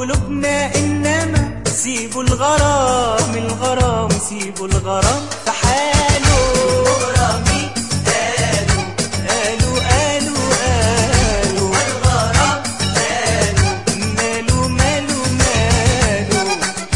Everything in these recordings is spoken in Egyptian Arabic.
قلوبنا إنما سيبوا الغرام الغرام سيبوا الغرام في حاله غرامي قالوا قالوا قالوا قالوا والغرام قالوا ماله ماله ماله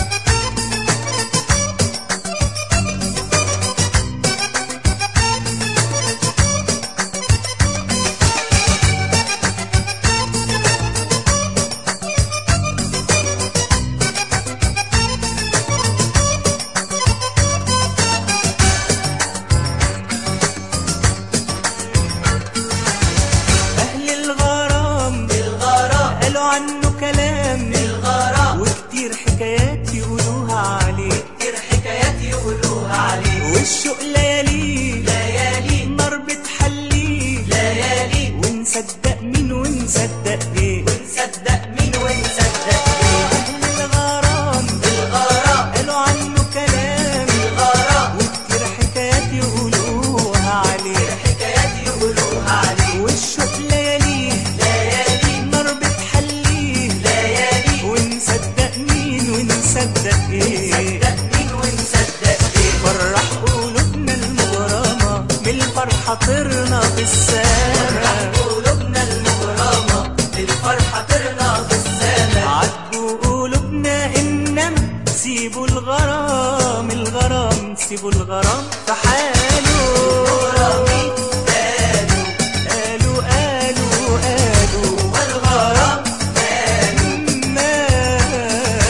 أهل الغرام الغرام قالوا عنه كلام الغرام وكتير حكايات يقولوها عليه كتير حكايات يقولوها عليه والشوق ليالي ليالي نار بتحليه ليالي ونصدق مين ونصدق ايه ونصدق مين ونصدق ايه أهل الغرام الغرام قالوا عنه كلام الغرام وكتير حكايات يقولوها عليه حكايات يقولوها عليه والشوق ليالي ليالي نار بتحليه ليالي ونصدق مين ونصدق ايه صدق مين ونصدق ايه فرح قلوبنا المغرمة بالفرحة طرنا في السما قلوبنا المغرمة الفرحة طرنا في السما عاتبوا قلوبنا إنما سيبوا الغرام الغرام سيبوا الغرام في حاله غرامي قالوا قالوا قالوا قالوا والغرام ماله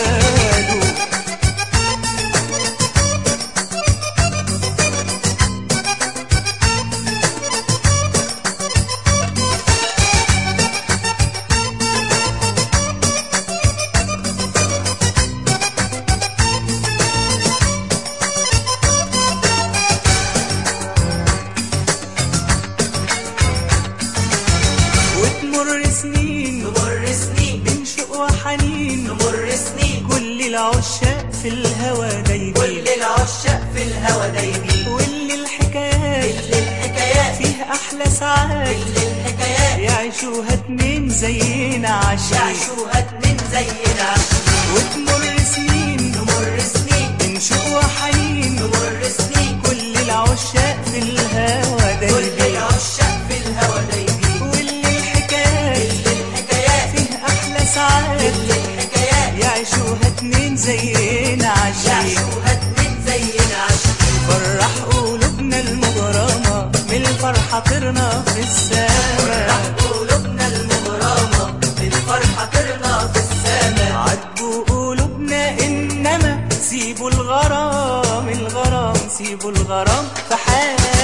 وتمر سنين تمر سنين بين شوق وحنين تمر سنين كل العشاق في الهوى كل دايبين العشاق في الهوى دايبين واللي الحكايات كل الحكايات فيه أحلى ساعات كل الحكايات يعيشوها اتنين زينا عشان يعشوها اتنين زينا عشرين وتمر سنين تمر سنين بين شوق وحنين تمر سنين كل العشاق في الهوى كل دايبين العشاق في الهوى دايبين واللي الحكايات كل الحكايات فيه أحلى ساعات كل الحكايات يعيشوها اتنين زينا عشان يعشوها اتنين زينا عشرين فرح قلوبنا المغرمة من الفرحة طرنا في السما قلوبنا المغرمة بالفرحة طرنا في السما عاتبوا قلوبنا إنما سيبوا الغرام الغرام سيبوا الغرام في حاله